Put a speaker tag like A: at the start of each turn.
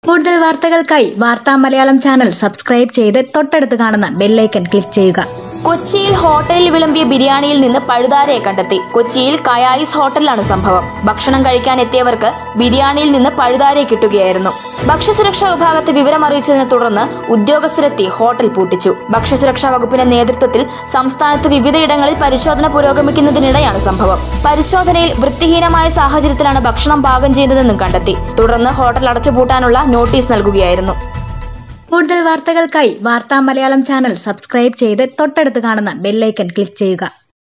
A: കൂടുതൽ വാർത്തകൾക്കായി വാർത്താ മലയാളം ചാനൽ സബ്സ്ക്രൈബ് ചെയ്ത് തൊട്ടടുത്ത് കാണുന്ന ബെല്ലൈക്കൺ ക്ലിക്ക് ചെയ്യുക
B: കൊച്ചിയിൽ ഹോട്ടലിൽ വിളമ്പിയ ബിരിയാണിയിൽ നിന്ന് പഴുതാരയെ കണ്ടെത്തി കൊച്ചിയിൽ കയായിസ് ഹോട്ടലിലാണ് സംഭവം ഭക്ഷണം കഴിക്കാൻ എത്തിയവർക്ക് ബിരിയാണിയിൽ നിന്ന് പഴുതാരയെ കിട്ടുകയായിരുന്നു ഭക്ഷ്യസുരക്ഷാ വിഭാഗത്തെ വിവരം അറിയിച്ചതിനെ തുടർന്ന് ഉദ്യോഗസ്ഥരെത്തി ഹോട്ടൽ പൂട്ടിച്ചു ഭക്ഷ്യസുരക്ഷാ വകുപ്പിന്റെ നേതൃത്വത്തിൽ സംസ്ഥാനത്ത് വിവിധയിടങ്ങളിൽ പരിശോധന പുരോഗമിക്കുന്നതിനിടെയാണ് സംഭവം പരിശോധനയിൽ വൃത്തിഹീനമായ സാഹചര്യത്തിലാണ് ഭക്ഷണം പാകം ചെയ്യുന്നതെന്നും കണ്ടെത്തി തുടർന്ന് ഹോട്ടൽ അടച്ചുപൂട്ടാനുള്ള നോട്ടീസ് നൽകുകയായിരുന്നു
A: കൂടുതൽ വാർത്തകൾക്കായി വാർത്താ മലയാളം ചാനൽ സബ്സ്ക്രൈബ് ചെയ്ത് തൊട്ടടുത്ത് കാണുന്ന ബെല്ലൈക്കൺ ക്ലിക്ക് ചെയ്യുക